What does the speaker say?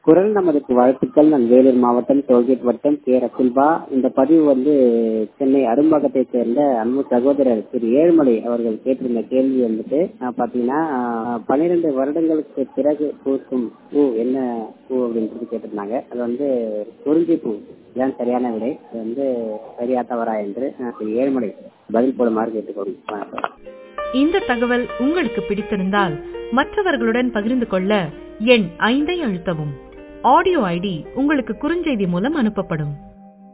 குரல் நமதுக்கு வாழ்த்துக்கள் நான் வேலூர் மாவட்டம் டோல்கேட் வட்டம் கே ரகுல்பா இந்த பதிவு வந்து சென்னை அரும்பாக்கத்தை சேர்ந்த அன்பு சகோதரர் திரு ஏழுமலை அவர்கள் கேட்டிருந்த கேள்வி வந்துட்டு ஆஹ் பாத்தீங்கன்னா பன்னிரெண்டு வருடங்களுக்கு பிறகு பூக்கும் பூ என்ன பூ அப்படின்னு சொல்லி கேட்டிருந்தாங்க அது வந்து குறிஞ்சி பூ இதுதான் சரியான விடை இது வந்து சரியா தவறா என்று ஆஹ் திரு ஏழுமலை பதில் போடுமாறு கேட்டுக்கொள்கிறேன் இந்த தகவல் உங்களுக்கு பிடித்திருந்தால் மற்றவர்களுடன் பகிர்ந்து கொள்ள எண் ஐந்தை அழுத்தவும் ஆடியோ ஐடி உங்களுக்கு குறுஞ்செய்தி மூலம் அனுப்பப்படும்